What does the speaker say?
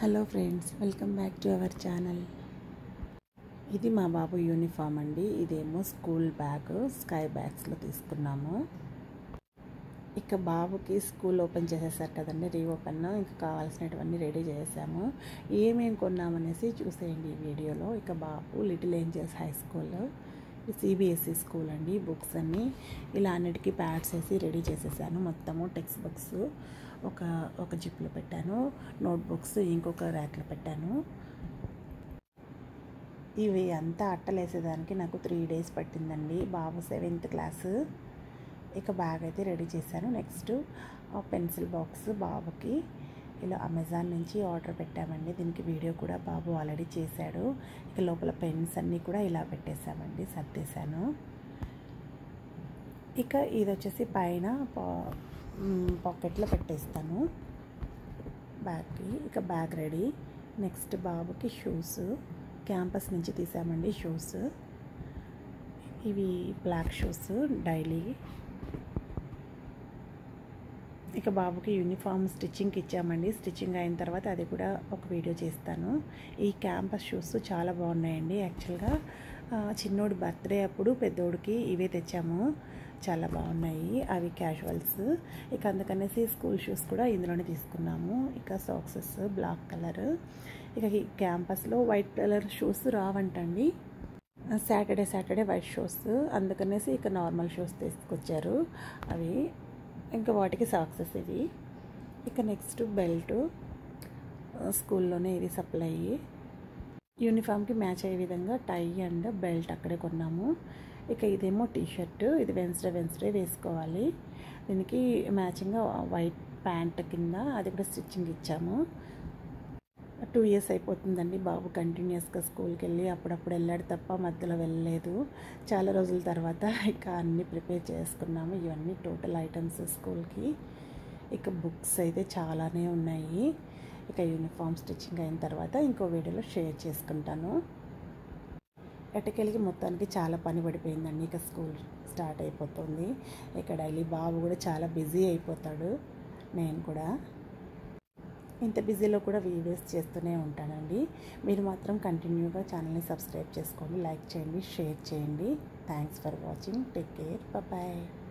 hello friends welcome back to our channel ఇది మా బాబు uniform అండి ఇదేమో స్కూల్ బ్యాగ్ స్కై బ్యాగ్స్లో తీసుకున్నాము ఇక బాబుకి స్కూల్ ఓపెన్ చేసేసారు కదండి రీఓపెన్ ఇంకా కావాల్సినటువన్నీ రెడీ చేసాము ఏమేమి కొన్నామనేసి చూసేయండి ఈ వీడియోలో ఇక బాబు Little Angels High School CBSE school అండి బుక్స్ అన్నీ ఇలా అన్నిటికీ ప్యాడ్స్ వేసి రెడీ చేసేసాను మొత్తము టెక్స్ట్ బుక్స్ ఒక ఒక జిప్లో పెట్టాను నోట్ బుక్స్ ఇంకొక ర్యాక్లో పెట్టాను ఇవి అంతా అట్టలేసేదానికి నాకు త్రీ డేస్ పట్టిందండి బాబు సెవెంత్ క్లాసు ఇక బ్యాగ్ అయితే రెడీ చేశాను నెక్స్ట్ పెన్సిల్ బాక్స్ బాబుకి ఇలా అమెజాన్ నుంచి ఆర్డర్ పెట్టామండి దీనికి వీడియో కూడా బాబు ఆల్రెడీ చేశాడు ఇక లోపల పెన్స్ అన్నీ కూడా ఇలా పెట్టేశామండి సర్దేశాను ఇక ఇది వచ్చేసి పైన పాకెట్లో పెట్టేస్తాను బ్యాగ్కి ఇక బ్యాగ్ రెడీ నెక్స్ట్ బాబుకి షూస్ క్యాంపస్ నుంచి తీసామండి షూస్ ఇవి బ్లాక్ షూస్ డైలీ ఇక బాబుకి యూనిఫామ్ స్టిచ్చింగ్కి ఇచ్చామండి స్టిచ్చింగ్ అయిన తర్వాత అది కూడా ఒక వీడియో చేస్తాను ఈ క్యాంపస్ షూస్ చాలా బాగున్నాయండి యాక్చువల్గా చిన్నోడి బర్త్డే అప్పుడు పెద్దోడికి ఇవే తెచ్చాము చాలా బాగున్నాయి అవి క్యాజువల్స్ ఇక అందుకనేసి స్కూల్ షూస్ కూడా ఇందులోనే తీసుకున్నాము ఇక సాక్సెస్ బ్లాక్ కలర్ ఇక ఈ క్యాంపస్లో వైట్ కలర్ షూస్ రావంటండి సాటర్డే సాటర్డే వైట్ షూస్ అందుకనేసి ఇక నార్మల్ షూస్ తీసుకొచ్చారు అవి ఇంకా వాటికి సాక్సెస్ ఇవి ఇక నెక్స్ట్ బెల్ట్ స్కూల్లోనే ఇది సప్లై యూనిఫామ్కి మ్యాచ్ అయ్యే విధంగా టై అండ్ బెల్ట్ అక్కడే కొన్నాము ఇక ఇదేమో టీ షర్ట్ ఇది వెన్స్డే వెన్స్డే వేసుకోవాలి దీనికి మ్యాచింగ్గా వైట్ ప్యాంట్ కింద అది కూడా స్టిచ్చింగ్ ఇచ్చాము టూ ఇయర్స్ అయిపోతుందండి బాబు కంటిన్యూస్గా స్కూల్కి వెళ్ళి అప్పుడప్పుడు వెళ్ళాడు తప్ప మధ్యలో వెళ్ళలేదు చాలా రోజుల తర్వాత ఇక అన్నీ ప్రిపేర్ చేసుకున్నాము ఇవన్నీ టోటల్ ఐటమ్స్ స్కూల్కి ఇక బుక్స్ అయితే చాలానే ఉన్నాయి ఇక యూనిఫామ్ స్టిచ్చింగ్ అయిన తర్వాత ఇంకో వీడియోలో షేర్ చేసుకుంటాను ఎటకెళ్ళకి మొత్తానికి చాలా పని పడిపోయిందండి ఇక స్కూల్ స్టార్ట్ అయిపోతుంది ఇక డైలీ బాబు కూడా చాలా బిజీ అయిపోతాడు నేను కూడా ఇంత బిజీలో కూడా వీడియోస్ చేస్తూనే ఉంటానండి మీరు మాత్రం కంటిన్యూగా ఛానల్ని సబ్స్క్రైబ్ చేసుకోండి లైక్ చేయండి షేర్ చేయండి thanks for watching take care bye